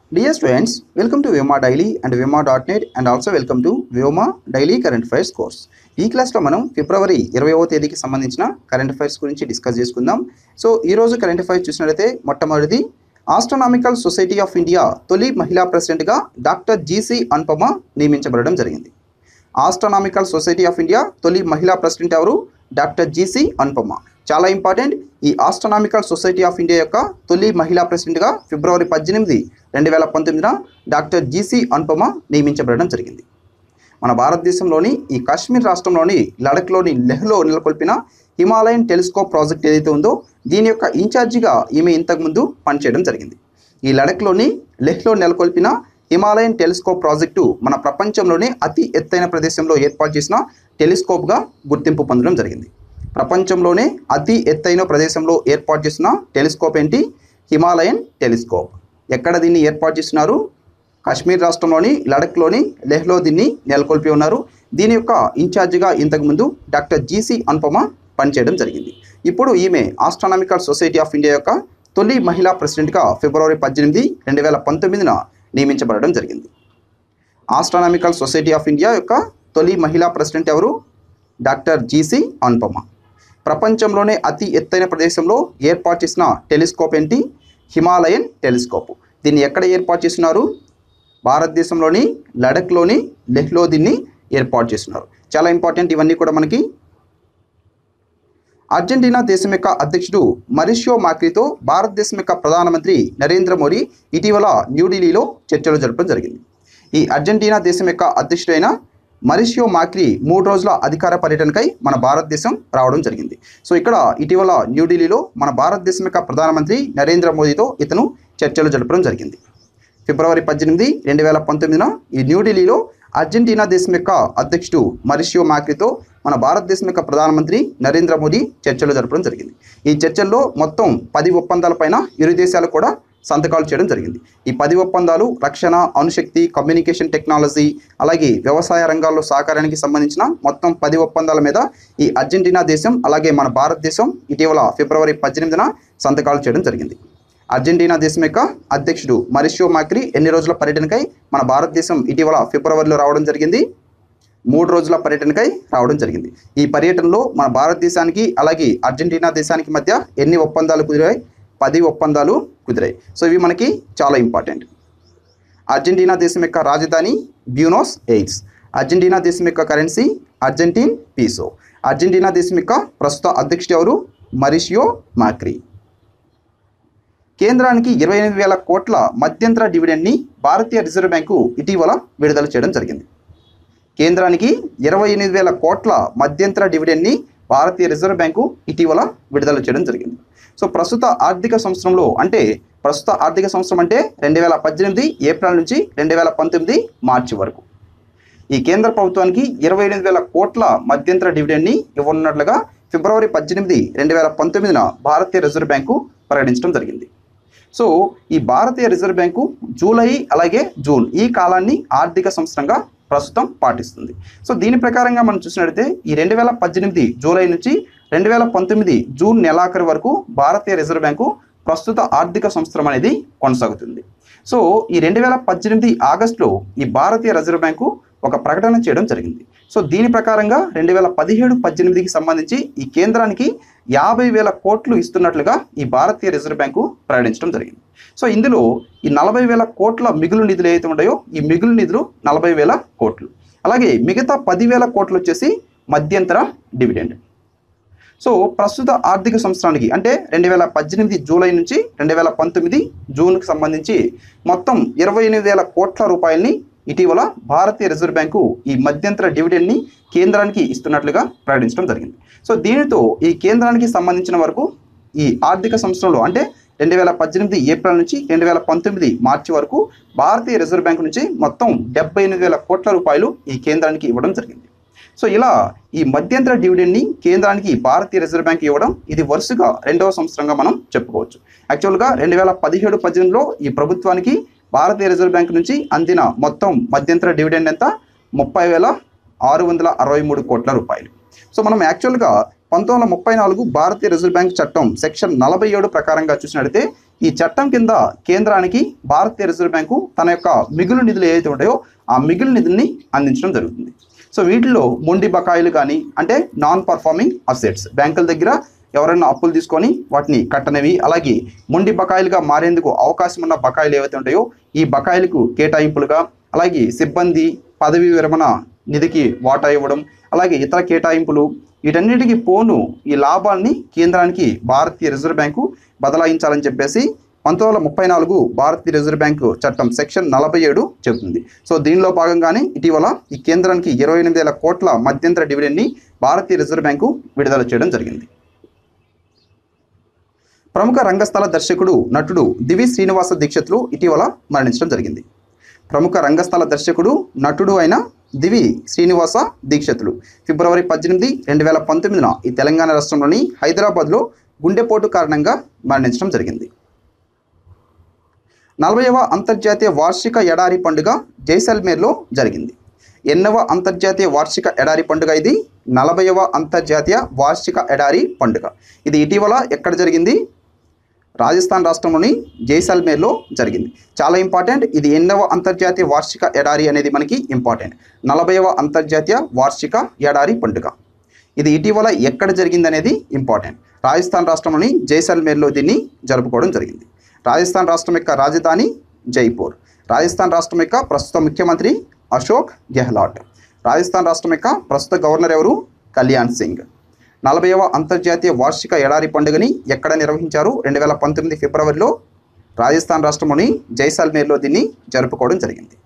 Dear students, welcome to Vyoma Daily and Vyoma.net and also welcome to Vyoma Daily Current Affairs course. ఈ క్లాస్లో మనం ఫిబ్రవరి ఇరవైవ తేదీకి సంబంధించిన కరెంట్ అఫైర్స్ గురించి డిస్కస్ చేసుకుందాం సో ఈ రోజు కరెంట్ అఫైర్స్ చూసినట్లయితే మొట్టమొదటిది ఆస్ట్రోనామికల్ సొసైటీ ఆఫ్ ఇండియా తొలి మహిళా ప్రెసిడెంట్గా డాక్టర్ జీసీ అనుపమ నియమించబడడం జరిగింది ఆస్ట్రోనామికల్ సొసైటీ ఆఫ్ ఇండియా తొలి మహిళా ప్రెసిడెంట్ ఎవరు డాక్టర్ జీసీ అనుపమ చాలా ఇంపార్టెంట్ ఈ ఆస్ట్రోనామికల్ సొసైటీ ఆఫ్ ఇండియా యొక్క తొలి మహిళా ప్రెసిడెంట్గా ఫిబ్రవరి పద్దెనిమిది రెండు వేల పంతొమ్మిదిన డాక్టర్ జీసీ అనుపమ నియమించబడడం జరిగింది మన భారతదేశంలోని ఈ కాశ్మీర్ రాష్ట్రంలోని లడఖ్లోని లెహ్లో నెలకొల్పిన హిమాలయన్ టెలిస్కోప్ ప్రాజెక్ట్ ఏదైతే ఉందో దీని యొక్క ఇన్ఛార్జిగా ఈమె ఇంతకుముందు పనిచేయడం జరిగింది ఈ లడఖ్లోని లెహ్లో నెలకొల్పిన హిమాలయన్ టెలిస్కోప్ ప్రాజెక్టు మన ప్రపంచంలోనే అతి ఎత్తైన ప్రదేశంలో ఏర్పాటు చేసిన టెలిస్కోప్గా గుర్తింపు పొందడం జరిగింది ప్రపంచంలోనే అతి ఎత్తైన ప్రదేశంలో ఏర్పాటు చేసిన టెలిస్కోప్ ఏంటి హిమాలయన్ టెలిస్కోప్ ఎక్కడ దీన్ని ఏర్పాటు చేస్తున్నారు కాశ్మీర్ రాష్ట్రంలోని లడఖ్లోని లెహ్లో దీన్ని నెలకొల్పి ఉన్నారు దీని యొక్క ఇన్ఛార్జిగా ఇంతకుముందు డాక్టర్ జీసీ అనుపమ పనిచేయడం జరిగింది ఇప్పుడు ఈమె ఆస్ట్రానామికల్ సొసైటీ ఆఫ్ ఇండియా యొక్క తొలి మహిళా ప్రెసిడెంట్గా ఫిబ్రవరి పద్దెనిమిది రెండు వేల పంతొమ్మిదిన నియమించబడడం జరిగింది ఆస్ట్రానామికల్ సొసైటీ ఆఫ్ ఇండియా యొక్క తొలి మహిళా ప్రెసిడెంట్ ఎవరు డాక్టర్ జీసీ అనుపమ ప్రపంచంలోనే అతి ఎత్తైన ప్రదేశంలో ఏర్పాటు చేసిన టెలిస్కోప్ ఏంటి హిమాలయన్ టెలిస్కోప్ దీన్ని ఎక్కడ ఏర్పాటు చేస్తున్నారు భారతదేశంలోని లడఖ్లోని లెహ్లో దీన్ని ఏర్పాటు చేస్తున్నారు చాలా ఇంపార్టెంట్ ఇవన్నీ కూడా మనకి అర్జెంటీనా దేశం యొక్క అధ్యక్షుడు మరిషియో మాక్రీతో భారతదేశం యొక్క ప్రధానమంత్రి నరేంద్ర మోడీ ఇటీవల న్యూఢిల్లీలో చర్చలు జరపడం జరిగింది ఈ అర్జెంటీనా దేశం యొక్క అధ్యక్షుడైన మరిషియో మాక్రీ మూడు రోజుల అధికార పర్యటనకై మన భారతదేశం రావడం జరిగింది సో ఇక్కడ ఇటీవల న్యూఢిల్లీలో మన భారతదేశం యొక్క ప్రధానమంత్రి నరేంద్ర మోదీతో ఇతను చర్చలు జరపడం జరిగింది ఫిబ్రవరి పద్దెనిమిది రెండు వేల పంతొమ్మిదిన ఈ న్యూఢిల్లీలో అర్జెంటీనా దేశం యొక్క అధ్యక్షుడు మరిషియో మాక్రీతో మన భారతదేశం యొక్క ప్రధానమంత్రి నరేంద్ర మోదీ చర్చలు జరపడం జరిగింది ఈ చర్చల్లో మొత్తం పది ఒప్పందాలపైన ఇరు దేశాలు కూడా సంతకాలు చేయడం జరిగింది ఈ పది ఒప్పందాలు రక్షణ అణుశక్తి కమ్యూనికేషన్ టెక్నాలజీ అలాగే వ్యవసాయ రంగాల్లో సహకారానికి సంబంధించిన మొత్తం పది ఒప్పందాల మీద ఈ అర్జెంటీనా దేశం అలాగే మన భారతదేశం ఇటీవల ఫిబ్రవరి పద్దెనిమిదిన సంతకాలు చేయడం జరిగింది అర్జెంటీనా దేశం యొక్క అధ్యక్షుడు మరిషియో మాక్రీ ఎన్ని రోజుల పర్యటనకై మన భారతదేశం ఇటీవల ఫిబ్రవరిలో రావడం జరిగింది మూడు రోజుల పర్యటనకై రావడం జరిగింది ఈ పర్యటనలో మన భారతదేశానికి అలాగే అర్జెంటీనా దేశానికి మధ్య ఎన్ని ఒప్పందాలు కుదిరాయి పది ఒప్పందాలు కుదిరాయి సో ఇవి మనకి చాలా ఇంపార్టెంట్ అర్జెంటీనా దేశం యొక్క రాజధాని బ్యూనోస్ ఎయిడ్స్ అర్జెంటీనా దేశం యొక్క కరెన్సీ అర్జెంటీన్ పీసో అర్జెంటీనా దేశం యొక్క ప్రస్తుత అధ్యక్షుడు ఎవరు మరిషియో మాక్రీ కేంద్రానికి ఇరవై ఎనిమిది వేల కోట్ల మధ్యంతర డివిడెండ్ని భారతీయ రిజర్వ్ బ్యాంకు ఇటీవల విడుదల చేయడం జరిగింది కేంద్రానికి ఇరవై ఎనిమిది వేల కోట్ల మధ్యంతర డివిడెండ్ని భారతీయ రిజర్వ్ బ్యాంకు ఇటీవల విడుదల చేయడం జరిగింది సో ప్రస్తుత ఆర్థిక సంవత్సరంలో అంటే ప్రస్తుత ఆర్థిక సంవత్సరం అంటే రెండు వేల పద్దెనిమిది ఏప్రిల్ నుంచి రెండు వేల పంతొమ్మిది మార్చి వరకు ఈ కేంద్ర ప్రభుత్వానికి ఇరవై ఎనిమిది వేల కోట్ల మధ్యంతర డివిడెండ్ని ఇవ్వనున్నట్లుగా ఫిబ్రవరి పద్దెనిమిది రెండు వేల పంతొమ్మిదిన భారతీయ రిజర్వ్ బ్యాంకు ప్రకటించడం జరిగింది సో ఈ భారతీయ రిజర్వ్ బ్యాంకు జూలై అలాగే జూన్ ఈ కాలాన్ని ఆర్థిక సంవత్సరంగా ప్రస్తుతం పాటిస్తుంది సో దీని ప్రకారంగా మనం చూసినట్లయితే ఈ రెండు వేల పద్దెనిమిది జూలై నుంచి రెండు వేల పంతొమ్మిది జూన్ నెలాఖరు వరకు భారతీయ రిజర్వ్ బ్యాంకు ప్రస్తుత ఆర్థిక సంవత్సరం అనేది కొనసాగుతుంది సో ఈ రెండు వేల పద్దెనిమిది ఆగస్టులో ఈ భారతీయ రిజర్వ్ బ్యాంకు ఒక ప్రకటన చేయడం జరిగింది సో దీని ప్రకారంగా రెండు వేల పదిహేడు పద్దెనిమిదికి సంబంధించి ఈ కేంద్రానికి యాభై వేల కోట్లు ఇస్తున్నట్లుగా ఈ భారతీయ రిజర్వ్ బ్యాంకు ప్రకటించడం జరిగింది సో ఇందులో ఈ నలభై వేల కోట్ల మిగులు నిధులు ఏవైతే ఉన్నాయో ఈ మిగులు నిధులు నలభై వేల కోట్లు అలాగే మిగతా పదివేల కోట్లు వచ్చేసి మధ్యంతర డివిడెండ్ సో ప్రస్తుత ఆర్థిక సంవత్సరానికి అంటే రెండు వేల పద్దెనిమిది జూలై నుంచి రెండు వేల పంతొమ్మిది జూన్కి సంబంధించి మొత్తం ఇరవై ఎనిమిది వేల కోట్ల రూపాయల్ని ఇటీవల భారతీయ రిజర్వ్ బ్యాంకు ఈ మధ్యంతర డివిడెండ్ని కేంద్రానికి ఇస్తున్నట్లుగా ప్రకటించడం జరిగింది సో దీనితో ఈ కేంద్రానికి సంబంధించిన వరకు ఈ ఆర్థిక సంవత్సరంలో అంటే రెండు వేల పద్దెనిమిది ఏప్రిల్ నుంచి రెండు వేల పంతొమ్మిది మార్చి వరకు భారతీయ రిజర్వ్ బ్యాంకు నుంచి మొత్తం డెబ్బై ఎనిమిది వేల కోట్ల రూపాయలు ఈ కేంద్రానికి ఇవ్వడం జరిగింది సో ఇలా ఈ మధ్యంతర డివిడెండ్ని కేంద్రానికి భారతీయ రిజర్వ్ బ్యాంక్ ఇవ్వడం ఇది వరుసగా రెండవ సంవత్సరంగా మనం చెప్పుకోవచ్చు యాక్చువల్గా రెండు వేల పదిహేడు పద్దెనిమిదిలో ఈ ప్రభుత్వానికి భారతీయ రిజర్వ్ బ్యాంక్ నుంచి అందిన మొత్తం మధ్యంతర డివిడెండ్ ఎంత ముప్పై వేల ఆరు వందల అరవై మూడు కోట్ల రూపాయలు సో మనం యాక్చువల్గా పంతొమ్మిది వందల ముప్పై నాలుగు భారతీయ రిజర్వ్ బ్యాంక్ చట్టం సెక్షన్ నలభై ఏడు ప్రకారంగా చూసినట్లయితే ఈ చట్టం కింద కేంద్రానికి భారతీయ రిజర్వ్ బ్యాంకు తన యొక్క మిగులు నిధులు ఏవైతే ఉంటాయో ఆ మిగులు నిధుల్ని అందించడం జరుగుతుంది సో వీటిలో మొండి బకాయిలు కానీ అంటే నాన్ పర్ఫార్మింగ్ అసెట్స్ బ్యాంకుల దగ్గర ఎవరైనా అప్పులు తీసుకొని వాటిని కట్టనివి అలాగే మొండి బకాయిలుగా మారేందుకు అవకాశం ఉన్న బకాయిలు ఏవైతే ఉంటాయో ఈ బకాయిలకు కేటాయింపులుగా అలాగే సిబ్బంది పదవి విరమణ నిధికి వాటా ఇవ్వడం అలాగే ఇతర కేటాయింపులు వీటన్నిటికీ పోను ఈ లాభాల్ని కేంద్రానికి భారతీయ రిజర్వ్ బ్యాంకు బదలాయించాలని చెప్పేసి పంతొమ్మిది వందల ముప్పై నాలుగు భారతీయ రిజర్వ్ బ్యాంకు చట్టం సెక్షన్ నలభై ఏడు చెబుతుంది సో దీనిలో భాగంగానే ఇటీవల ఈ కేంద్రానికి ఇరవై ఎనిమిది వేల కోట్ల మధ్యంతర డివిడెండ్ని భారతీయ రిజర్వ్ బ్యాంకు విడుదల చేయడం జరిగింది ప్రముఖ రంగస్థల దర్శకుడు నటుడు దివి శ్రీనివాస దీక్షితులు ఇటీవల మరణించడం జరిగింది ప్రముఖ రంగస్థల దర్శకుడు నటుడు అయిన దివి శ్రీనివాస దీక్షితులు ఫిబ్రవరి పద్దెనిమిది రెండు వేల పంతొమ్మిదిన ఈ తెలంగాణ రాష్ట్రంలోని హైదరాబాద్లో గుండెపోటు కారణంగా మరణించడం జరిగింది నలభైవ అంతర్జాతీయ వార్షిక ఎడారి పండుగ జైసల్మేర్లో జరిగింది ఎన్నవ అంతర్జాతీయ వార్షిక ఎడారి పండుగ ఇది నలభైవ అంతర్జాతీయ వార్షిక ఎడారి పండుగ ఇది ఇటీవల ఎక్కడ జరిగింది రాజస్థాన్ రాష్ట్రంలోని జైసల్మేర్లో జరిగింది చాలా ఇంపార్టెంట్ ఇది ఎన్నవ అంతర్జాతీయ వార్షిక ఎడారి అనేది మనకి ఇంపార్టెంట్ నలభైవ అంతర్జాతీయ వార్షిక ఎడారి పండుగ ఇది ఇటీవల ఎక్కడ జరిగింది అనేది ఇంపార్టెంట్ రాజస్థాన్ రాష్ట్రంలోని జైసల్మేర్లో దీన్ని జరుపుకోవడం జరిగింది రాజస్థాన్ రాష్ట్రం యొక్క రాజధాని జైపూర్ రాజస్థాన్ రాష్ట్రం యొక్క ప్రస్తుత ముఖ్యమంత్రి అశోక్ గెహ్లాట్ రాజస్థాన్ రాష్ట్రం యొక్క ప్రస్తుత గవర్నర్ ఎవరు కళ్యాణ్ సింగ్ నలభైవ అంతర్జాతీయ వార్షిక ఎడారి పండుగని ఎక్కడ నిర్వహించారు రెండు వేల పంతొమ్మిది ఫిబ్రవరిలో రాజస్థాన్ రాష్ట్రంలోని జైసాల్మేర్లో దీన్ని జరుపుకోవడం జరిగింది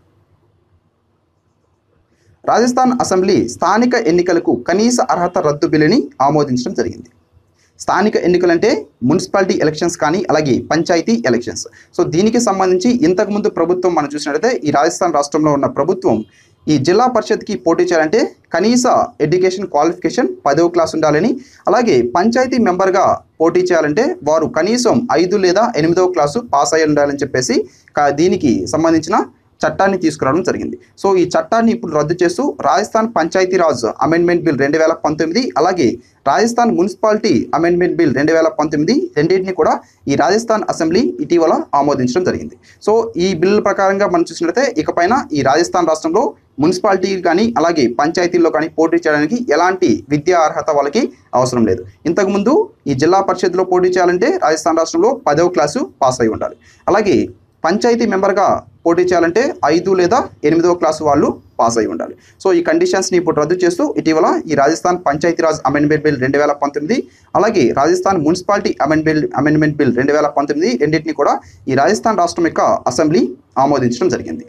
రాజస్థాన్ అసెంబ్లీ స్థానిక ఎన్నికలకు కనీస అర్హత రద్దు బిల్లుని ఆమోదించడం జరిగింది స్థానిక ఎన్నికలంటే మున్సిపాలిటీ ఎలక్షన్స్ కానీ అలాగే పంచాయతీ ఎలక్షన్స్ సో దీనికి సంబంధించి ఇంతకుముందు ప్రభుత్వం మనం చూసినట్లయితే ఈ రాజస్థాన్ రాష్ట్రంలో ఉన్న ప్రభుత్వం ఈ జిల్లా పరిషత్కి పోటీ చేయాలంటే కనీస ఎడ్యుకేషన్ క్వాలిఫికేషన్ పదవ క్లాస్ ఉండాలని అలాగే పంచాయతీ మెంబర్గా పోటీ చేయాలంటే వారు కనీసం ఐదు లేదా ఎనిమిదవ క్లాసు పాస్ అయి ఉండాలని చెప్పేసి కా- దీనికి సంబంధించిన చట్టాన్ని తీసుకురావడం జరిగింది సో ఈ చట్టాన్ని ఇప్పుడు రద్దు చేస్తూ రాజస్థాన్ పంచాయతీరాజ్ అమెండ్మెంట్ బిల్ రెండు వేల పంతొమ్మిది అలాగే రాజస్థాన్ మున్సిపాలిటీ అమెండ్మెంట్ బిల్ రెండు వేల పంతొమ్మిది రెండింటిని కూడా ఈ రాజస్థాన్ అసెంబ్లీ ఇటీవల ఆమోదించడం జరిగింది సో ఈ బిల్ ప్రకారంగా మనం చూసినట్లయితే ఇకపైన ఈ రాజస్థాన్ రాష్ట్రంలో మున్సిపాలిటీ కానీ అలాగే పంచాయతీల్లో కానీ పోటీ చేయడానికి ఎలాంటి విద్యా అర్హత వాళ్ళకి అవసరం లేదు ఇంతకుముందు ఈ జిల్లా పరిషత్లో పోటీ చేయాలంటే రాజస్థాన్ రాష్ట్రంలో పదవ క్లాసు పాస్ అయి ఉండాలి అలాగే పంచాయతీ మెంబర్గా పోటీ చేయాలంటే ఐదు లేదా ఎనిమిదవ క్లాసు వాళ్ళు పాస్ అయి ఉండాలి సో ఈ కండిషన్స్ని ఇప్పుడు రద్దు చేస్తూ ఇటీవల ఈ రాజస్థాన్ పంచాయతీరాజ్ అమెండ్మెంట్ బిల్ రెండు వేల పంతొమ్మిది అలాగే Rajasthan municipality amendment amendment bill రెండు వేల పంతొమ్మిది రెండింటిని కూడా ఈ రాజస్థాన్ రాష్ట్రం యొక్క అసెంబ్లీ ఆమోదించడం జరిగింది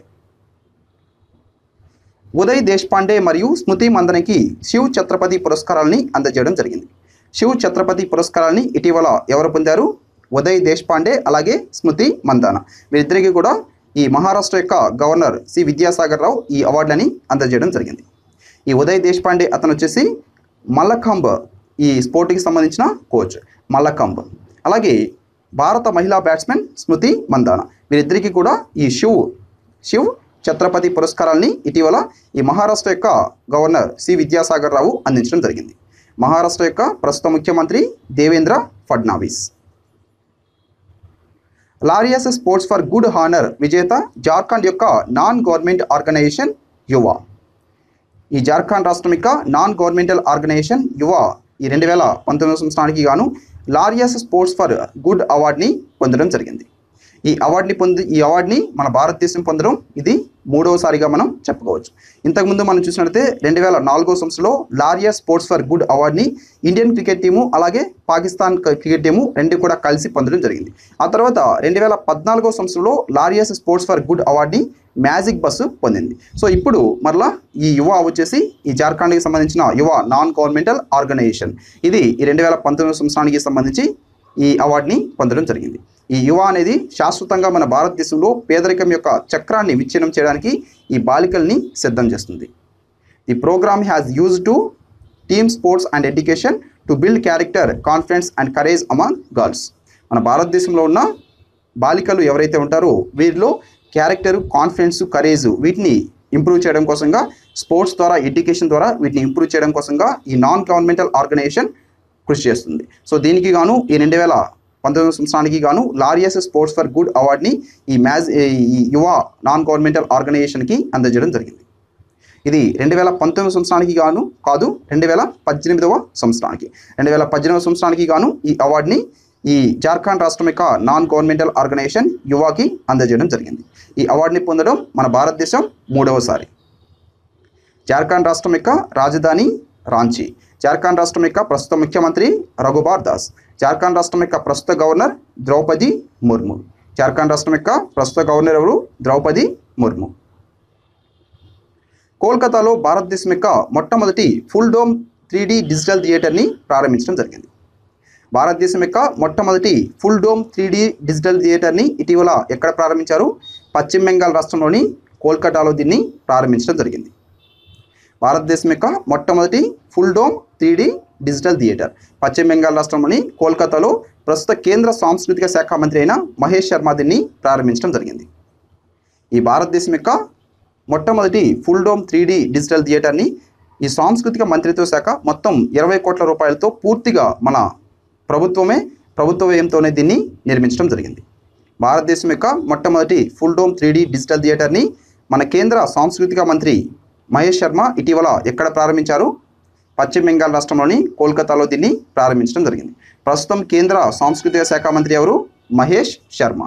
ఉదయ్ దేశ్పాండే మరియు స్మృతి మందనకి శివ్ ఛత్రపతి పురస్కారాలని అందజేయడం జరిగింది శివ్ ఛత్రపతి పురస్కారాన్ని ఇటీవల ఎవరు పొందారు ఉదయ్ దేశ్పాండే అలాగే స్మృతి మందాన వీరిద్దరికి కూడా ఈ మహారాష్ట్ర యొక్క గవర్నర్ సి విద్యాసాగర్ రావు ఈ అవార్డులని అందజేయడం జరిగింది ఈ ఉదయ్ దేశ్పాండే అతను వచ్చేసి మల్లఖంబ్ ఈ స్పోర్ట్కి సంబంధించిన కోచ్ మల్లఖంబ్ అలాగే భారత మహిళా బ్యాట్స్మెన్ స్మృతి మందాన వీరిద్దరికీ కూడా ఈ శివ్ శివ్ ఛత్రపతి పురస్కారాల్ని ఇటీవల ఈ మహారాష్ట్ర యొక్క గవర్నర్ సి విద్యాసాగర్ రావు అందించడం జరిగింది మహారాష్ట్ర యొక్క ప్రస్తుత ముఖ్యమంత్రి Devendra Fadnavis Laureus sports for good honour విజేత జార్ఖండ్ యొక్క నాన్ గవర్నమెంట్ ఆర్గనైజేషన్ యువ ఈ జార్ఖండ్ రాష్ట్రం యొక్క నాన్ గవర్నమెంటల్ ఆర్గనైజేషన్ యువ ఈ రెండు వేల పంతొమ్మిది సంవత్సరానికి గాను లారియస్ స్పోర్ట్స్ ఫర్ గుడ్ అవార్డుని పొందడం జరిగింది ఈ అవార్డుని పొంది ఈ అవార్డుని మన భారతదేశం పొందడం ఇది మూడవసారిగా మనం చెప్పుకోవచ్చు ఇంతకుముందు మనం చూసినట్లయితే రెండు వేల నాలుగో సంవత్సరంలో లారియా స్పోర్ట్స్ ఫర్ గుడ్ అవార్డుని ఇండియన్ క్రికెట్ టీము అలాగే పాకిస్తాన్ క- క్రికెట్ టీము రెండు కూడా కలిసి పొందడం జరిగింది ఆ తర్వాత రెండు వేల పద్నాలుగో సంవత్సరంలో లారియస్ స్పోర్ట్స్ ఫర్ గుడ్ అవార్డుని మ్యాజిక్ బస్సు పొందింది సో ఇప్పుడు మరలా ఈ యువ వచ్చేసి ఈ జార్ఖండ్కి సంబంధించిన యువ నాన్ గవర్నమెంటల్ ఆర్గనైజేషన్ ఇది ఈ రెండు వేల పంతొమ్మిది సంవత్సరానికి సంబంధించి ఈ అవార్డుని పొందడం జరిగింది ఈ యువ అనేది శాశ్వతంగా మన భారతదేశంలో పేదరికం యొక్క చక్రాన్ని విచ్ఛిన్నం చేయడానికి ఈ బాలికల్ని సిద్ధం చేస్తుంది the programme has use to team sports and education to build character confidence and courage among girls మన భారతదేశంలో ఉన్న బాలికలు ఎవరైతే ఉంటారో వీరిలో క్యారెక్టర్ కాన్ఫిడెన్స్ కరేజ్ వీటిని ఇంప్రూవ్ చేయడం కోసంగా స్పోర్ట్స్ ద్వారా ఎడ్యుకేషన్ ద్వారా వీటిని ఇంప్రూవ్ చేయడం కోసంగా ఈ నాన్ గవర్నమెంటల్ ఆర్గనైజేషన్ కృషి చేస్తుంది సో దీనికి గాను ఈ రెండు వేల పంతొమ్మిదవ సంవత్సరానికి గాను లారియస్ స్పోర్ట్స్ ఫర్ గుడ్ అవార్డ్ని ఈ మ్యాజ్ ఈ యువ నాన్ గవర్నమెంటల్ ఆర్గనైజేషన్కి అందజేయడం జరిగింది ఇది రెండు వేల పంతొమ్మిది సంవత్సరానికి గాను కాదు రెండు వేల పద్దెనిమిదవ సంవత్సరానికి రెండు వేల పద్దెనిమిదవ సంవత్సరానికి గాను ఈ అవార్డుని ఈ జార్ఖండ్ రాష్ట్రం యొక్క నాన్ గవర్నమెంటల్ ఆర్గనైజేషన్ యువాకి అందజేయడం జరిగింది ఈ అవార్డుని పొందడం మన భారతదేశం మూడవసారి జార్ఖండ్ రాష్ట్రం యొక్క రాజధాని రాంచీ జార్ఖండ్ రాష్ట్రం యొక్క ప్రస్తుత ముఖ్యమంత్రి రఘుబార్ దాస్ జార్ఖండ్ రాష్ట్రం యొక్క ప్రస్తుత గవర్నర్ ద్రౌపది ముర్ము జార్ఖండ్ రాష్ట్రం యొక్క ప్రస్తుత గవర్నర్ ఎవరు ద్రౌపది ముర్ము కోల్కతాలో భారతదేశం యొక్క మొట్టమొదటి ఫుల్ డోమ్ త్రీ డిజిటల్ థియేటర్ని ప్రారంభించడం జరిగింది భారతదేశం యొక్క మొట్టమొదటి ఫుల్ డోమ్ త్రీ డిజిటల్ థియేటర్ని ఇటీవల ఎక్కడ ప్రారంభించారు పశ్చిమ బెంగాల్ రాష్ట్రంలోని కోల్కతాలో దీన్ని ప్రారంభించడం జరిగింది భారతదేశం యొక్క మొట్టమొదటి full dome three digital theatre పశ్చిమ బెంగాల్ రాష్ట్రంలోని కోల్కతాలో ప్రస్తుత కేంద్ర సాంస్కృతిక శాఖ మంత్రి అయిన మహేష్ శర్మ దీన్ని ప్రారంభించడం జరిగింది ఈ భారతదేశం యొక్క మొట్టమొదటి ఫుల్ డోమ్ త్రీ డిజిటల్ థియేటర్ని ఈ సాంస్కృతిక మంత్రిత్వ శాఖ మొత్తం ఇరవై కోట్ల రూపాయలతో పూర్తిగా మన ప్రభుత్వమే ప్రభుత్వ వ్యయంతోనే దీన్ని నిర్మించడం జరిగింది భారతదేశం యొక్క మొట్టమొదటి ఫుల్ డోమ్ త్రీ డిజిటల్ థియేటర్ని మన కేంద్ర సాంస్కృతిక మంత్రి మహేష్ శర్మ ఇటీవల ఎక్కడ ప్రారంభించారు పశ్చిమ బెంగాల్ రాష్ట్రంలోని కోల్కతాలో దీన్ని ప్రారంభించడం జరిగింది ప్రస్తుతం కేంద్ర సాంస్కృతిక శాఖ మంత్రి ఎవరు Mahesh Sharma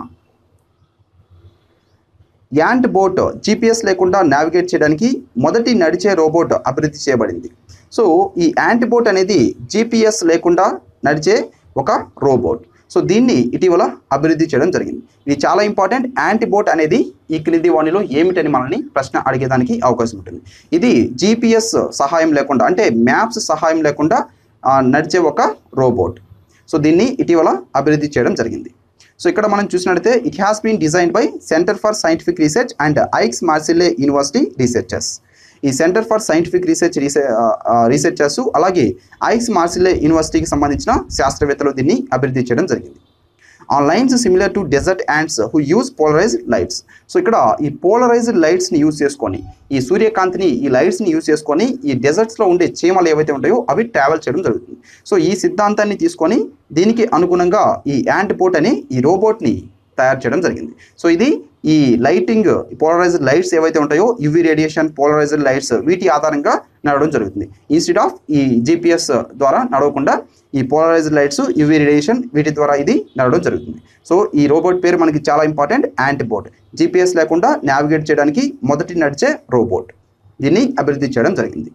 AntBot GPS లేకుండా నావిగేట్ చేయడానికి మొదటి నడిచే రోబోట్ అభివృద్ధి చేయబడింది సో ఈ యాంట్ బోట్ అనేది జీపీఎస్ లేకుండా నడిచే ఒక రోబోట్ సో దీన్ని ఇటీవల అభివృద్ధి చేయడం జరిగింది ఇది చాలా ఇంపార్టెంట్ యాంటీ బోట్ అనేది ఈ క్రింది వాణిలో ఏమిటని మనల్ని ప్రశ్న అడిగేదానికి అవకాశం ఉంటుంది ఇది జీపీఎస్ సహాయం లేకుండా అంటే మ్యాప్స్ సహాయం లేకుండా ఆ, నడిచే ఒక రోబోట్ సో దీన్ని ఇటీవల అభివృద్ధి చేయడం జరిగింది సో ఇక్కడ మనం చూసినట్లయితే it has been design by centre for scientific research and Aix Marseille university researchers ఈ centre for scientific research researchers అలాగే ఐక్స్ మార్సిల్లే యూనివర్సిటీకి సంబంధించిన శాస్త్రవేత్తలు దీన్ని అభివృద్ధి చేయడం జరిగింది on lines similar to desert ants who use polarised lights so ఇక్కడ ఈ పోలరైజ్డ్ లైట్స్ని యూజ్ చేసుకొని ఈ సూర్యకాంతిని ఈ లైట్స్ని యూజ్ చేసుకొని ఈ డెజర్ట్స్లో ఉండే చీమలు ఏవైతే ఉంటాయో అవి ట్రావెల్ చేయడం జరుగుతుంది సో ఈ సిద్ధాంతాన్ని తీసుకొని దీనికి అనుగుణంగా ఈ యాంట్ పోట్ అనే ఈ రోబోట్ని తయారు చేయడం జరిగింది సో ఇది ఈ లైటింగ్ పోలరైజ్డ్ లైట్స్ ఏవైతే ఉంటాయో యువి రేడియేషన్ పోలరైజ్డ్ లైట్స్ వీటి ఆధారంగా నడవడం జరుగుతుంది ఇన్స్టెడ్ ఆఫ్ ఈ జీపీఎస్ ద్వారా నడవకుండా ఈ పోలరైజ్డ్ లైట్స్ యువి రేడియేషన్ వీటి ద్వారా ఇది నడవడం జరుగుతుంది సో ఈ రోబోట్ పేరు మనకి చాలా ఇంపార్టెంట్ యాంటీబోట్ జీపీఎస్ లేకుండా నావిగేట్ చేయడానికి మొదటి నడిచే రోబోట్ దీన్ని అభివృద్ధి చేయడం జరిగింది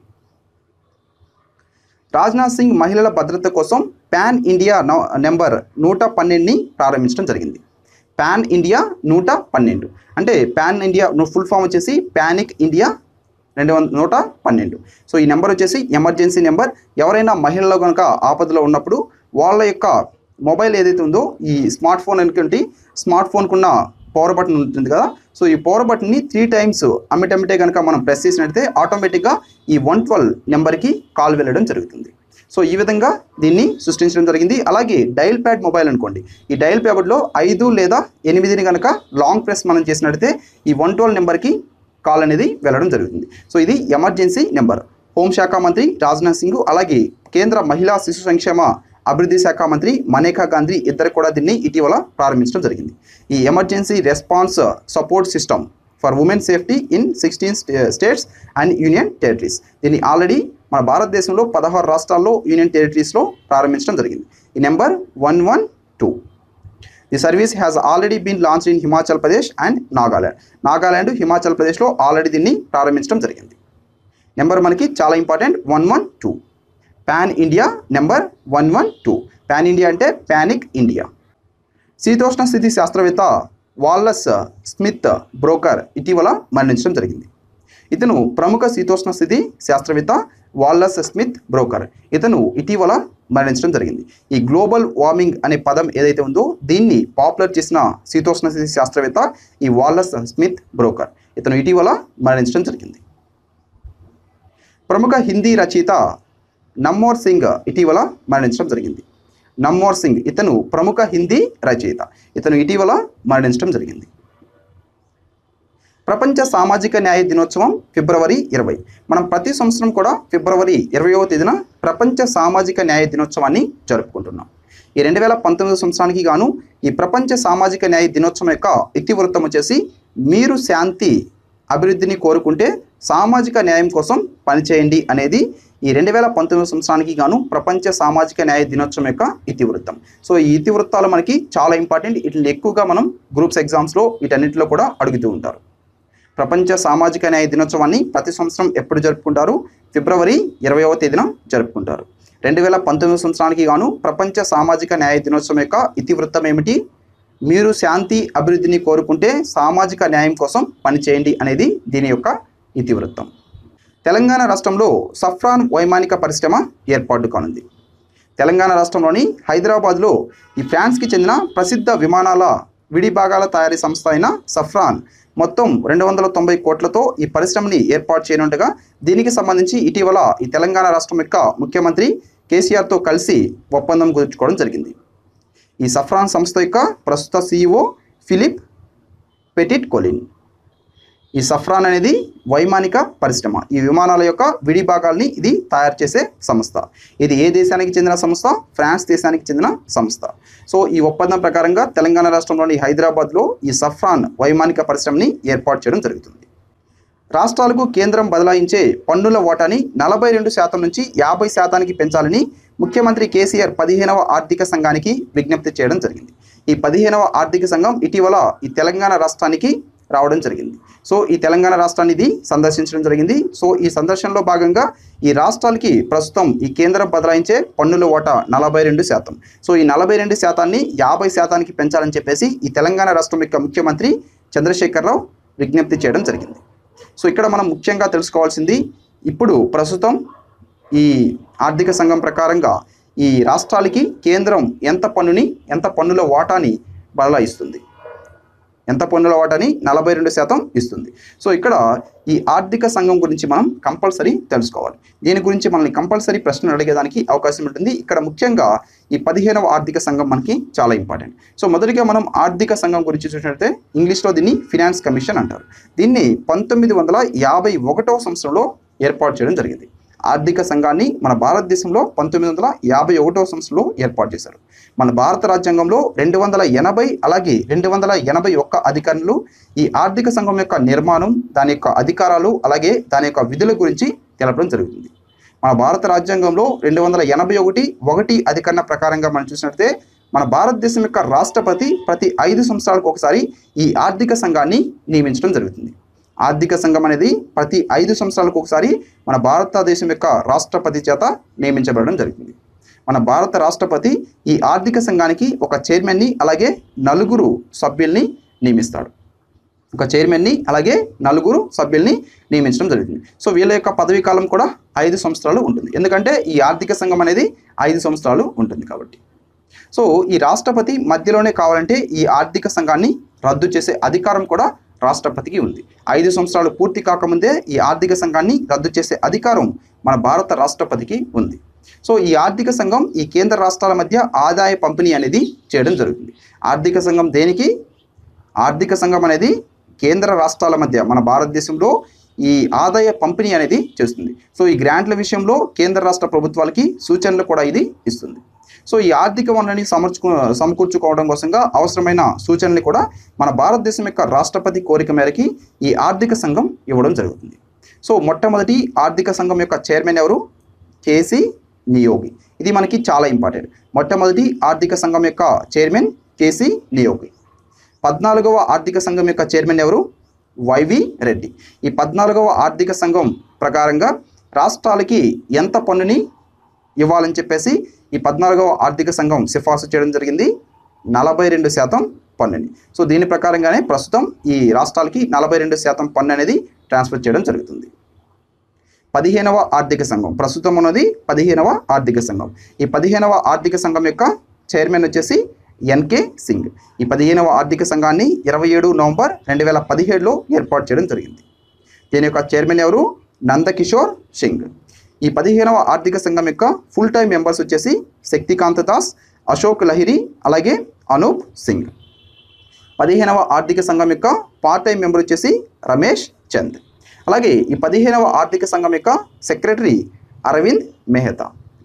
రాజ్నాథ్ సింగ్ మహిళల భద్రత కోసం పాన్ ఇండియా నౌ- నెంబర్ నూట పన్నెండుని ప్రారంభించడం జరిగింది పాన్ ఇండియా నూట పన్నెండు అంటే పాన్ ఇండియా ఫుల్ ఫామ్ వచ్చేసి పానిక్ ఇండియా రెండు వంద నూట పన్నెండు సో ఈ నెంబర్ వచ్చేసి ఎమర్జెన్సీ నెంబర్ ఎవరైనా మహిళలు కనుక ఆపదలో ఉన్నప్పుడు వాళ్ళ యొక్క మొబైల్ ఏదైతే ఉందో ఈ స్మార్ట్ ఫోన్ అనుకుంటే స్మార్ట్ ఫోన్కున్న పవర్ బటన్ ఉంటుంది కదా సో ఈ పవర్ బటన్ని త్రీ టైమ్స్ అమిటమిటే కనుక మనం ప్రెస్ చేసినట్లయితే ఆటోమేటిక్గా ఈ వన్ ట్వెల్వ్ నెంబర్కి కాల్ వెళ్ళడం జరుగుతుంది సో ఈ విధంగా దీన్ని సృష్టించడం జరిగింది అలాగే డైల్ ప్యాడ్ మొబైల్ అనుకోండి ఈ డైల్ ప్యాడ్లో ఐదు లేదా ఎనిమిదిని కనుక లాంగ్ ప్రెస్ మనం చేసినట్లయితే ఈ వన్ ట్వెల్వ్ నెంబర్కి కాల్ అనేది వెళ్ళడం జరుగుతుంది సో ఇది ఎమర్జెన్సీ నెంబర్ హోంశాఖ మంత్రి రాజ్నాథ్ సింగ్ అలాగే కేంద్ర మహిళా శిశు సంక్షేమ అభివృద్ధి శాఖ మంత్రి మనేకా గాంధీ ఇద్దరు కూడా దీన్ని ఇటీవల ప్రారంభించడం జరిగింది ఈ emergency response support system for women safety in sixteen states and union territories దీన్ని ఆల్రెడీ మన భారతదేశంలో పదహారు రాష్ట్రాల్లో యూనియన్ టెరిటరీస్లో ప్రారంభించడం జరిగింది ఈ number one one two the service has already been launch in Himachal Pradesh and Nagaland Nagaland Himachal ప్రదేశ్లో ఆల్రెడీ దీన్ని ప్రారంభించడం జరిగింది నెంబర్ మనకి చాలా important one one two pan India number one one two pan India అంటే పానిక్ ఇండియా శీతోష్ణ స్థితి శాస్త్రవేత్త వాల్లస్ స్మిత్ బ్రోకర్ ఇటీవల మరణించడం జరిగింది ఇతను ప్రముఖ శీతోష్ణ స్థితి శాస్త్రవేత్త వాల్లస్ స్మిత్ బ్రోకర్ ఇతను ఇటీవల మరణించడం జరిగింది ఈ గ్లోబల్ వార్మింగ్ అనే పదం ఏదైతే ఉందో దీన్ని పాపులర్ చేసిన శీతోష్ణ స్థితి శాస్త్రవేత్త ఈ వాల్లస్ స్మిత్ బ్రోకర్ ఇతను ఇటీవల మరణించడం జరిగింది ప్రముఖ హిందీ రచయిత నమ్మోర్ సింగ్ ఇటీవల మరణించడం జరిగింది నమ్మోర్ సింగ్ ఇతను ప్రముఖ హిందీ రచయిత ఇతను ఇటీవల మరణించడం జరిగింది ప్రపంచ సామాజిక న్యాయ దినోత్సవం ఫిబ్రవరి ఇరవై మనం ప్రతి సంవత్సరం కూడా ఫిబ్రవరి ఇరవయవ తేదీన ప్రపంచ సామాజిక న్యాయ దినోత్సవాన్ని జరుపుకుంటున్నాం ఈ రెండు వేల పంతొమ్మిది సంవత్సరానికి గాను ఈ ప్రపంచ సామాజిక న్యాయ దినోత్సవం యొక్క ఇతివృత్తం వచ్చేసి మీరు శాంతి అభివృద్ధిని కోరుకుంటే సామాజిక న్యాయం కోసం పనిచేయండి అనేది ఈ రెండు వేల పంతొమ్మిది సంవత్సరానికి గాను ప్రపంచ సామాజిక న్యాయ దినోత్సవం యొక్క ఇతివృత్తం సో ఈ ఇతివృత్తాలు మనకి చాలా ఇంపార్టెంట్ వీటిని ఎక్కువగా మనం గ్రూప్స్ ఎగ్జామ్స్లో వీటన్నిటిలో కూడా అడుగుతూ ఉంటారు ప్రపంచ సామాజిక న్యాయ దినోత్సవాన్ని ప్రతి సంవత్సరం ఎప్పుడు జరుపుకుంటారు ఫిబ్రవరి ఇరవైవ తేదీన జరుపుకుంటారు రెండు వేల పంతొమ్మిది సంవత్సరానికి గాను ప్రపంచ సామాజిక న్యాయ దినోత్సవం యొక్క ఇతివృత్తం ఏమిటి మీరు శాంతి అభివృద్ధిని కోరుకుంటే సామాజిక న్యాయం కోసం పనిచేయండి అనేది దీని యొక్క ఇతివృత్తం తెలంగాణ రాష్ట్రంలో సఫ్రాన్ వైమానిక పరిశ్రమ ఏర్పాటు కానుంది తెలంగాణ రాష్ట్రంలోని హైదరాబాద్లో ఈ ఫ్రాన్స్కి చెందిన ప్రసిద్ధ విమానాల విడి భాగాల తయారీ సంస్థ అయిన సఫ్రాన్ మొత్తం రెండు వందల తొంభై కోట్లతో ఈ పరిశ్రమని ఏర్పాటు చేయనుండగా దీనికి సంబంధించి ఇటీవల ఈ తెలంగాణ రాష్ట్రం యొక్క ముఖ్యమంత్రి కేసీఆర్తో కలిసి ఒప్పందం కుదుర్చుకోవడం జరిగింది ఈ సఫ్రాన్ సంస్థ యొక్క ప్రస్తుత సీఈఓ ఫిలిప్ పెటిట్ కొలిన్ ఈ సఫ్రాన్ అనేది వైమానిక పరిశ్రమ ఈ విమానాల యొక్క విడి భాగాల్ని ఇది తయారు చేసే సంస్థ ఇది ఏ దేశానికి చెందిన సంస్థ ఫ్రాన్స్ దేశానికి చెందిన సంస్థ సో ఈ ఒప్పందం ప్రకారంగా తెలంగాణ రాష్ట్రంలోని హైదరాబాద్లో ఈ సఫ్రాన్ వైమానిక పరిశ్రమని ఏర్పాటు చేయడం జరుగుతుంది రాష్ట్రాలకు కేంద్రం బదలాయించే పన్నుల ఓటాని నలభై రెండు శాతం నుంచి యాభై శాతానికి పెంచాలని ముఖ్యమంత్రి కేసీఆర్ పదిహేనవ ఆర్థిక సంఘానికి విజ్ఞప్తి చేయడం జరిగింది ఈ పదిహేనవ ఆర్థిక సంఘం ఇటీవల ఈ తెలంగాణ రాష్ట్రానికి రావడం జరిగింది సో ఈ తెలంగాణ రాష్ట్రాన్ని ఇది సందర్శించడం జరిగింది సో ఈ సందర్శనలో భాగంగా ఈ రాష్ట్రాలకి ప్రస్తుతం ఈ కేంద్రం బదలాయించే పన్నుల ఓట నలభై రెండు శాతం సో ఈ నలభై రెండు శాతాన్ని యాభై శాతానికి పెంచాలని చెప్పేసి ఈ తెలంగాణ రాష్ట్రం యొక్క ముఖ్యమంత్రి చంద్రశేఖరరావు విజ్ఞప్తి చేయడం జరిగింది సో ఇక్కడ మనం ముఖ్యంగా తెలుసుకోవాల్సింది ఇప్పుడు ప్రస్తుతం ఈ ఆర్థిక సంఘం ప్రకారంగా ఈ రాష్ట్రాలకి కేంద్రం ఎంత పన్నుని ఎంత పన్నుల వాటాని బదలాయిస్తుంది ఎంత పన్నుల వాటాని నలభై రెండు శాతం ఇస్తుంది సో ఇక్కడ ఈ ఆర్థిక సంఘం గురించి మనం కంపల్సరీ తెలుసుకోవాలి దీని గురించి మనల్ని కంపల్సరీ ప్రశ్నలు అడిగేదానికి అవకాశం ఉంటుంది ఇక్కడ ముఖ్యంగా ఈ పదిహేనవ ఆర్థిక సంఘం మనకి చాలా ఇంపార్టెంట్ సో మొదటిగా మనం ఆర్థిక సంఘం గురించి చూసినట్లయితే ఇంగ్లీష్లో దీన్ని ఫినాన్స్ కమిషన్ అంటారు దీన్ని పంతొమ్మిది వందల యాభై ఒకటవ సంవత్సరంలో ఏర్పాటు చేయడం జరిగింది ఆర్థిక సంఘాన్ని మన భారతదేశంలో పంతొమ్మిది వందల యాభై ఒకటవ సంవత్సరంలో ఏర్పాటు చేశారు మన భారత రాజ్యాంగంలో రెండు వందల ఎనభై అలాగే రెండు వందల ఎనభై ఒక్క అధికారులు ఈ ఆర్థిక సంఘం యొక్క నిర్మాణం దాని యొక్క అధికారాలు అలాగే దాని యొక్క విధుల గురించి తెలపడం జరుగుతుంది మన భారత రాజ్యాంగంలో రెండు వందల ఎనభై ఒకటి ఒకటి అధికరణ ప్రకారంగా మనం చూసినట్లయితే మన భారతదేశం యొక్క రాష్ట్రపతి ప్రతి ఐదు సంవత్సరాలకు ఒకసారి ఈ ఆర్థిక సంఘాన్ని నియమించడం జరుగుతుంది ఆర్థిక సంఘం అనేది ప్రతి ఐదు సంవత్సరాలకు ఒకసారి మన భారతదేశం యొక్క రాష్ట్రపతి చేత నియమించబడడం జరుగుతుంది మన భారత రాష్ట్రపతి ఈ ఆర్థిక సంఘానికి ఒక చైర్మన్ని అలాగే నలుగురు సభ్యుల్ని నియమిస్తాడు ఒక చైర్మన్ని అలాగే నలుగురు సభ్యుల్ని నియమించడం జరుగుతుంది సో వీళ్ళ యొక్క పదవీ కాలం కూడా ఐదు సంవత్సరాలు ఉంటుంది ఎందుకంటే ఈ ఆర్థిక సంఘం అనేది ఐదు సంవత్సరాలు ఉంటుంది కాబట్టి సో ఈ రాష్ట్రపతి మధ్యలోనే కావాలంటే ఈ ఆర్థిక సంఘాన్ని రద్దు చేసే అధికారం కూడా రాష్ట్రపతికి ఉంది ఐదు సంవత్సరాలు పూర్తి కాకముందే ఈ ఆర్థిక సంఘాన్ని రద్దు చేసే అధికారం మన భారత రాష్ట్రపతికి ఉంది సో ఈ ఆర్థిక సంఘం ఈ కేంద్ర రాష్ట్రాల మధ్య ఆదాయ పంపిణీ అనేది చేయడం జరుగుతుంది ఆర్థిక సంఘం దేనికి ఆర్థిక సంఘం అనేది కేంద్ర రాష్ట్రాల మధ్య మన భారతదేశంలో ఈ ఆదాయ పంపిణీ అనేది చేస్తుంది సో ఈ గ్రాంట్ల విషయంలో కేంద్ర రాష్ట్ర ప్రభుత్వాలకి సూచనలు కూడా ఇది ఇస్తుంది సో ఈ ఆర్థిక వనరుని సమర్చుకు సమకూర్చుకోవడం కోసంగా అవసరమైన సూచనలు కూడా మన భారతదేశం యొక్క రాష్ట్రపతి కోరిక మేరకి ఈ ఆర్థిక సంఘం ఇవ్వడం జరుగుతుంది సో మొట్టమొదటి ఆర్థిక సంఘం యొక్క చైర్మన్ ఎవరు కేసీ నియోగి ఇది మనకి చాలా ఇంపార్టెంట్ మొట్టమొదటి ఆర్థిక సంఘం యొక్క చైర్మన్ కేసీ నియోగి పద్నాలుగవ ఆర్థిక సంఘం యొక్క చైర్మన్ ఎవరు వైవి రెడ్డి ఈ పద్నాలుగవ ఆర్థిక సంఘం ప్రకారంగా రాష్ట్రాలకి ఎంత పన్నుని ఇవ్వాలని చెప్పేసి ఈ పద్నాలుగవ ఆర్థిక సంఘం సిఫార్సు చేయడం జరిగింది నలభై రెండు శాతం పన్నుని సో దీని ప్రకారంగానే ప్రస్తుతం ఈ రాష్ట్రాలకి నలభై రెండు శాతం పన్ను అనేది ట్రాన్స్ఫర్ చేయడం జరుగుతుంది పదిహేనవ ఆర్థిక సంఘం ప్రస్తుతం ఉన్నది పదిహేనవ ఆర్థిక సంఘం ఈ పదిహేనవ ఆర్థిక సంఘం యొక్క చైర్మన్ వచ్చేసి ఎన్కే సింగ్ ఈ పదిహేనవ ఆర్థిక సంఘాన్ని ఇరవై ఏడు నవంబర్ రెండు వేల పదిహేడులో ఏర్పాటు చేయడం జరిగింది దీని యొక్క చైర్మన్ ఎవరు నందకిషోర్ సింగ్ ఈ పదిహేనవ ఆర్థిక సంఘం యొక్క ఫుల్ టైం మెంబర్స్ వచ్చేసి శక్తికాంత దాస్ అశోక్ లహిరి అలాగే అనూప్ సింగ్ పదిహేనవ ఆర్థిక సంఘం యొక్క పార్ట్ టైం మెంబర్ వచ్చేసి రమేష్ చంద్ అలాగే ఈ పదిహేనవ ఆర్థిక సంఘం యొక్క సెక్రటరీ అరవింద్ మెహతా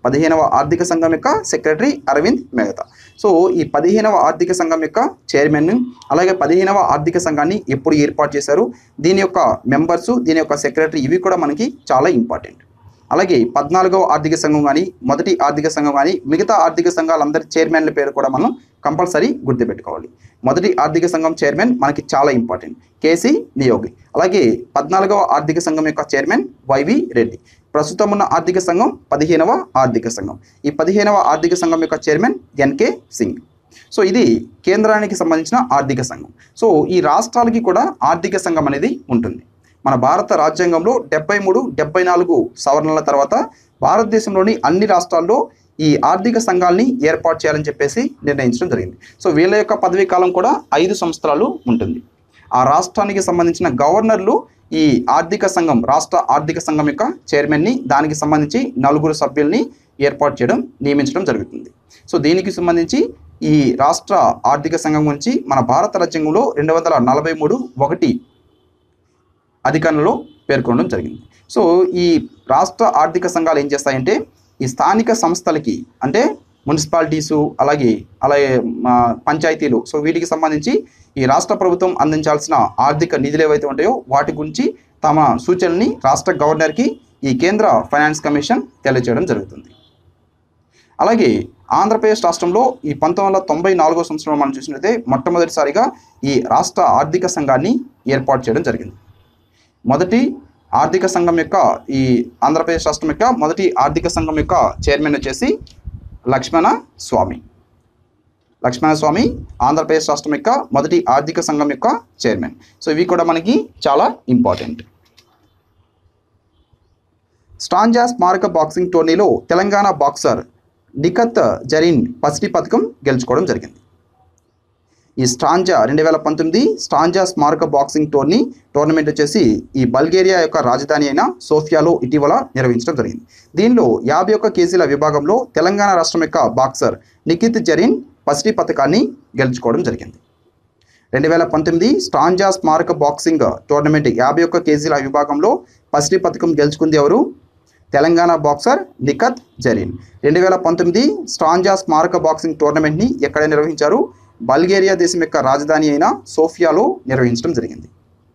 పదిహేనవ ఆర్థిక సంఘం యొక్క సెక్రటరీ అరవింద్ మెహతా సో ఈ పదిహేనవ ఆర్థిక సంఘం యొక్క చైర్మన్ అలాగే పదిహేనవ ఆర్థిక సంఘాన్ని ఎప్పుడు ఏర్పాటు చేశారు దీని యొక్క మెంబర్స్ దీని యొక్క సెక్రటరీ ఇవి కూడా మనకి చాలా ఇంపార్టెంట్ అలాగే పద్నాలుగవ ఆర్థిక సంఘం కానీ మొదటి ఆర్థిక సంఘం కానీ మిగతా ఆర్థిక సంఘాలందరి చైర్మన్ల పేరు కూడా మనం కంపల్సరీ గుర్తుపెట్టుకోవాలి మొదటి ఆర్థిక సంఘం చైర్మన్ మనకి చాలా ఇంపార్టెంట్ కేసీ నియోగి అలాగే పద్నాలుగవ ఆర్థిక సంఘం యొక్క చైర్మన్ వైవి రెడ్డి ప్రస్తుతం ఉన్న ఆర్థిక సంఘం పదిహేనవ ఆర్థిక సంఘం ఈ పదిహేనవ ఆర్థిక సంఘం యొక్క చైర్మన్ ఎన్కే సింగ్ సో ఇది కేంద్రానికి సంబంధించిన ఆర్థిక సంఘం సో ఈ రాష్ట్రాలకి కూడా ఆర్థిక సంఘం అనేది ఉంటుంది మన భారత రాజ్యాంగంలో డెబ్బై మూడు డెబ్బై నాలుగు సవరణల తర్వాత భారతదేశంలోని అన్ని రాష్ట్రాల్లో ఈ ఆర్థిక సంఘాలని ఏర్పాటు చేయాలని చెప్పేసి నిర్ణయించడం జరిగింది సో వీళ్ళ యొక్క పదవీ కాలం కూడా ఐదు సంవత్సరాలు ఉంటుంది ఆ రాష్ట్రానికి సంబంధించిన గవర్నర్లు ఈ ఆర్థిక సంఘం రాష్ట్ర ఆర్థిక సంఘం యొక్క చైర్మన్ని దానికి సంబంధించి నలుగురు సభ్యుల్ని ఏర్పాటు చేయడం నియమించడం జరుగుతుంది సో దీనికి సంబంధించి ఈ రాష్ట్ర ఆర్థిక సంఘం గురించి మన భారత రాజ్యాంగంలో రెండు వందల నలభై మూడు ఒకటి అధికరణలో పేర్కొనడం జరిగింది సో ఈ రాష్ట్ర ఆర్థిక సంఘాలు ఏం చేస్తాయంటే ఈ స్థానిక సంస్థలకి అంటే మున్సిపాలిటీసు అలాగే అలాగే మా పంచాయతీలు సో వీటికి సంబంధించి ఈ రాష్ట్ర ప్రభుత్వం అందించాల్సిన ఆర్థిక నిధులు ఏవైతే ఉంటాయో వాటి గురించి తమ సూచనల్ని రాష్ట్ర గవర్నర్కి ఈ కేంద్ర ఫైనాన్స్ కమిషన్ తెలియజేయడం జరుగుతుంది అలాగే ఆంధ్రప్రదేశ్ రాష్ట్రంలో ఈ పంతొమ్మిది వందల తొంభై నాలుగో సంవత్సరంలో మనం చూసినట్లయితే మొట్టమొదటిసారిగా ఈ రాష్ట్ర ఆర్థిక సంఘాన్ని ఏర్పాటు చేయడం జరిగింది మొదటి ఆర్థిక సంఘం యొక్క ఈ ఆంధ్రప్రదేశ్ రాష్ట్రం యొక్క మొదటి ఆర్థిక సంఘం యొక్క చైర్మన్ వచ్చేసి లక్ష్మణ స్వామి లక్ష్మణ స్వామి ఆంధ్రప్రదేశ్ రాష్ట్రం యొక్క మొదటి ఆర్థిక సంఘం యొక్క చైర్మన్ సో ఇవి కూడా మనకి చాలా ఇంపార్టెంట్ స్టాంజా స్మారక బాక్సింగ్ టోర్నీలో తెలంగాణ బాక్సర్ నిఖత్ జరీన్ పసిడి పథకం గెలుచుకోవడం జరిగింది ఈ స్టాంజా రెండు వేల పంతొమ్మిది స్టాంజా స్మారక బాక్సింగ్ టోర్నీ టోర్నమెంట్ వచ్చేసి ఈ బల్గేరియా యొక్క రాజధాని అయిన సోఫియాలో ఇటీవల నిర్వహించడం జరిగింది దీనిలో యాభై ఒక్క కేజీల విభాగంలో తెలంగాణ రాష్ట్రం యొక్క బాక్సర్ నిఖిత్ జరీన్ పసిడి పథకాన్ని గెలుచుకోవడం జరిగింది రెండు వేల పంతొమ్మిది స్టాంజా స్మారక బాక్సింగ్ టోర్నమెంట్ యాభై ఒక్క కేజీల విభాగంలో పసిడి పథకం గెలుచుకుంది ఎవరు తెలంగాణ బాక్సర్ నిఖత్ జరీన్ రెండు వేల పంతొమ్మిది స్టాంజా స్మారక బాక్సింగ్ టోర్నమెంట్ని ఎక్కడ నిర్వహించారు బల్గేరియా దేశం యొక్క రాజధాని అయిన సోఫియాలో నిర్వహించడం జరిగింది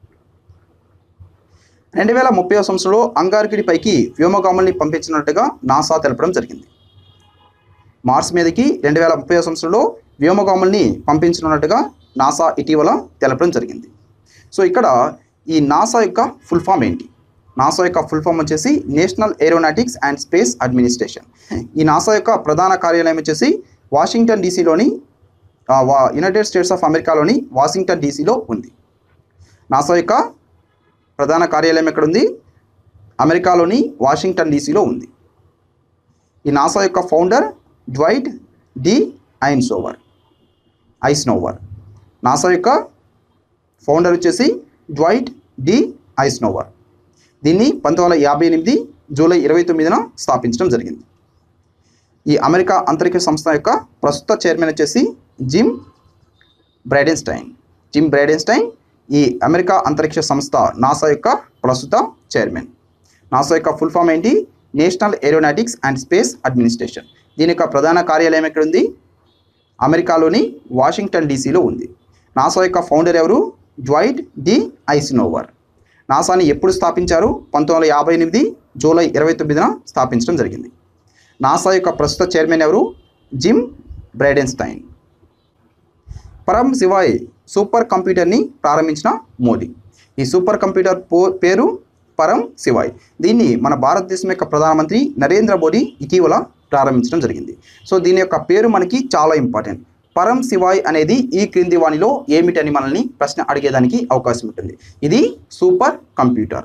రెండు వేల ముప్పై సంవత్సరంలో అంగారకుడి పైకి వ్యోమగాముల్ని పంపించినట్టుగా నాసా తెలపడం జరిగింది మార్స్ మీదకి రెండు వేల ముప్పై సంవత్సరంలో వ్యోమగాముల్ని పంపించనున్నట్టుగా నాసా ఇటీవల తెలపడం జరిగింది సో ఇక్కడ ఈ నాసా యొక్క ఫుల్ ఫామ్ ఏంటి నాసా యొక్క ఫుల్ ఫామ్ వచ్చేసి National Aeronautics and Space Administration ఈ నాసా యొక్క ప్రధాన కార్యాలయం వచ్చేసి వాషింగ్టన్ డీసీలోని ఆ, వా- యునైటెడ్ స్టేట్స్ ఆఫ్ అమెరికాలోని వాషింగ్టన్ డీసీలో ఉంది నాసా యొక్క ప్రధాన కార్యాలయం ఎక్కడుంది అమెరికాలోని వాషింగ్టన్ డీసీలో ఉంది ఈ నాసా యొక్క ఫౌండర్ డ్వైట్ డి ఐన్సోవర్ ఐస్నోవర్ నాసా యొక్క ఫౌండర్ వచ్చేసి డ్వైట్ డి ఐస్నోవర్ దీన్ని పంతొమ్మిది వందల యాభై ఎనిమిది జూలై ఇరవై తొమ్మిదిన స్థాపించడం జరిగింది ఈ అమెరికా అంతరిక్ష సంస్థ యొక్క ప్రస్తుత చైర్మన్ వచ్చేసి జిమ్ బ్రైడెన్స్టైన్ జిమ్ బ్రైడెన్స్టైన్ ఈ అమెరికా అంతరిక్ష సంస్థ నాసా యొక్క ప్రస్తుత చైర్మన్ నాసా యొక్క ఫుల్ ఫామ్ ఏంటి National Aeronautics and Space Administration దీని యొక్క ప్రధాన కార్యాలయం ఎక్కడ ఉంది అమెరికాలోని వాషింగ్టన్ డీసీలో ఉంది నాసా యొక్క ఫౌండర్ ఎవరు డ్వైట్ డి ఐసినోవర్ నాసాని ఎప్పుడు స్థాపించారు పంతొమ్మిది వందల యాభై ఎనిమిది జూలై ఇరవై తొమ్మిదిన స్థాపించడం జరిగింది నాసా యొక్క ప్రస్తుత చైర్మన్ ఎవరు జిమ్ బ్రైడెన్స్టైన్ పరం శివాయ్ సూపర్ కంప్యూటర్ని ప్రారంభించిన మోదీ ఈ సూపర్ కంప్యూటర్ పో పేరు పరం శివాయ్ దీన్ని మన భారతదేశం యొక్క ప్రధానమంత్రి నరేంద్ర మోడీ ఇటీవల ప్రారంభించడం జరిగింది సో దీని యొక్క పేరు మనకి చాలా ఇంపార్టెంట్ పరం శివాయ్ అనేది ఈ క్రింది వాణిలో ఏమిటని మనల్ని ప్రశ్న అడిగేదానికి అవకాశం ఉంటుంది ఇది సూపర్ కంప్యూటర్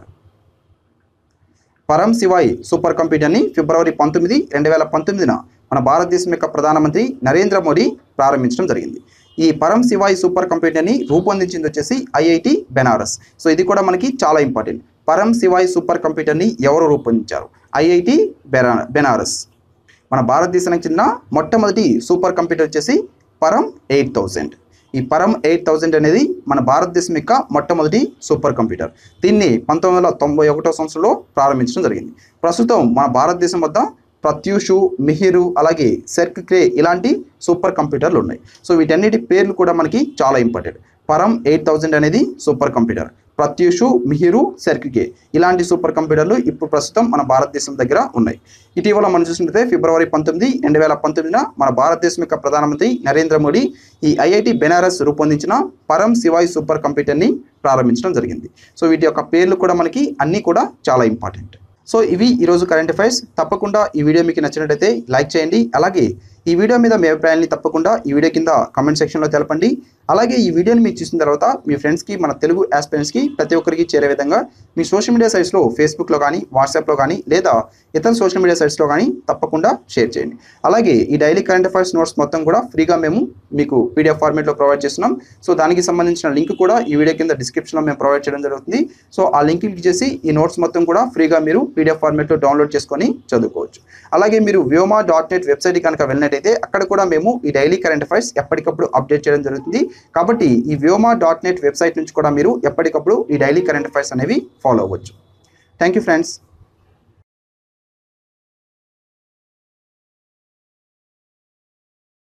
పరం శివాయ్ సూపర్ కంప్యూటర్ని ఫిబ్రవరి పంతొమ్మిది రెండు వేల పంతొమ్మిదిన మన భారతదేశం యొక్క ప్రధానమంత్రి నరేంద్ర మోడీ ప్రారంభించడం జరిగింది ఈ పరం శివాయ్ సూపర్ కంప్యూటర్ని రూపొందించింది వచ్చేసి ఐఐటి బెనారస్ సో ఇది కూడా మనకి చాలా ఇంపార్టెంట్ పరం శివాయ్ సూపర్ కంప్యూటర్ని ఎవరు రూపొందించారు ఐఐటి బెరా బెనారస్ మన భారతదేశానికి చెందిన మొట్టమొదటి సూపర్ కంప్యూటర్ వచ్చేసి పరం ఎయిట్ థౌజండ్ ఈ పరం ఎయిట్ థౌజండ్ అనేది మన భారతదేశం యొక్క మొట్టమొదటి సూపర్ కంప్యూటర్ దీన్ని పంతొమ్మిది వందల తొంభై ఒకటో సంవత్సరంలో ప్రారంభించడం జరిగింది ప్రస్తుతం మన భారతదేశం వద్ద ప్రత్యూషు మిహిరు అలాగే సెర్క్ క్రే ఇలాంటి సూపర్ కంప్యూటర్లు ఉన్నాయి సో వీటన్నిటి పేర్లు కూడా మనకి చాలా ఇంపార్టెంట్ పరం ఎయిట్ థౌజండ్ అనేది సూపర్ కంప్యూటర్ ప్రత్యూషు మిహిరు సెర్క్కే ఇలాంటి సూపర్ కంప్యూటర్లు ఇప్పుడు ప్రస్తుతం మన భారతదేశం దగ్గర ఉన్నాయి ఇటీవల మనం చూసినట్లయితే ఫిబ్రవరి పంతొమ్మిది రెండు వేల పంతొమ్మిదిన మన భారతదేశం యొక్క ప్రధానమంత్రి నరేంద్ర మోడీ ఈ ఐఐటి బెనారస్ రూపొందించిన పరం శివాయి సూపర్ కంప్యూటర్ని ప్రారంభించడం జరిగింది సో వీటి యొక్క పేర్లు కూడా మనకి అన్నీ కూడా చాలా ఇంపార్టెంట్ సో ఇవి ఈరోజు కరెంట్ అఫైర్స్ తప్పకుండా ఈ వీడియో మీకు నచ్చినట్లయితే లైక్ చేయండి అలాగే ఈ వీడియో మీద మీ అభిప్రాయాన్ని తప్పకుండా ఈ వీడియో కింద కామెంట్ సెక్షన్లో తెలపండి అలాగే ఈ వీడియోని మీరు చూసిన తర్వాత మీ ఫ్రెండ్స్కి మన తెలుగు ఆస్పిరెంట్స్కి ప్రతి ఒక్కరికి చేరే విధంగా మీ సోషల్ మీడియా సైట్స్లో ఫేస్బుక్లో కానీ వాట్సాప్లో కానీ లేదా ఇతర సోషల్ మీడియా సైట్స్లో కానీ తప్పకుండా షేర్ చేయండి అలాగే ఈ డైలీ కరెంట్ అఫైర్స్ నోట్స్ మొత్తం కూడా ఫ్రీగా మేము మీకు పీడిఎఫ్ ఫార్మేట్లో ప్రొవైడ్ చేస్తున్నాం సో దానికి సంబంధించిన లింక్ కూడా ఈ వీడియో కింద డిస్క్రిప్షన్లో మేము ప్రొవైడ్ చేయడం జరుగుతుంది సో ఆ లింక్ క్లిక్ చేసి ఈ నోట్స్ మొత్తం కూడా ఫ్రీగా మీరు పీడిఎఫ్ ఫార్మేట్లో డౌన్లోడ్ చేసుకొని చదువుకోవచ్చు అలాగే మీరు వ్యోమా డాట్ నెట్ వెబ్సైట్ కనుక వెళ్ళినట్టయితే అక్కడ కూడా మేము ఈ డైలీ కరెంట్ అఫైర్స్ ఎప్పటికప్పుడు అప్డేట్ చేయడం జరుగుతుంది కాబట్టి ఈ వ్యోమా డాట్ నెట్ వెబ్సైట్ నుంచి కూడా మీరు ఎప్పటికప్పుడు ఈ డైలీ కరెంట్ అఫైర్స్ అనేవి ఫాలో అవ్వచ్చు థ్యాంక్ యూ ఫ్రెండ్స్